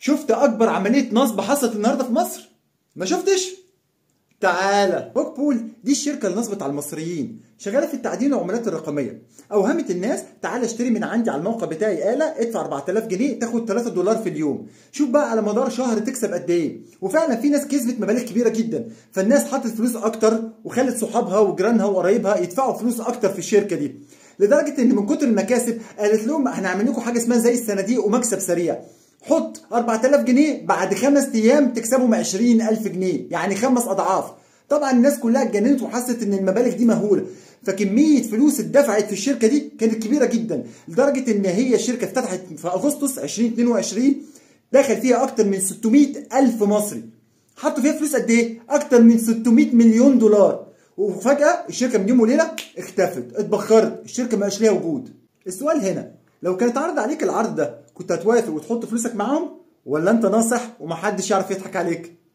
شفت اكبر عمليه نصب حصلت النهارده في مصر ما شفتش تعالى هوك بول دي الشركه اللي نصبت على المصريين شغاله في التعدين والعملات الرقميه اوهمت الناس تعالى اشتري من عندي على الموقع بتاعي اله ادفع 4000 جنيه تاخد 3 دولار في اليوم شوف بقى على مدار شهر تكسب قد ايه وفعلا في ناس كسبت مبالغ كبيره جدا فالناس حطت فلوس اكتر وخلت صحابها وجيرانها وقرايبها يدفعوا فلوس اكتر في الشركه دي لدرجه ان من كتر المكاسب قالت لهم احنا هنعمل لكم حاجه اسمها زي الصناديق ومكسب سريع حط 4000 جنيه بعد خمس ايام تكسبهم 20000 جنيه يعني خمس اضعاف طبعا الناس كلها اتجننت وحست ان المبالغ دي مهوله فكميه فلوس اتدفعت في الشركه دي كانت كبيره جدا لدرجه ان هي شركه افتتحت في اغسطس 2022 دخل فيها اكتر من 600 الف مصري حطوا فيها فلوس قد ايه اكتر من 600 مليون دولار وفجاه الشركه من يوم وليله اختفت اتبخرت الشركه ما بقاش ليها وجود السؤال هنا لو كانت عرض عليك العرض ده كنت هتوافق وتحط فلوسك معاهم ولا انت ناصح ومحدش يعرف يضحك عليك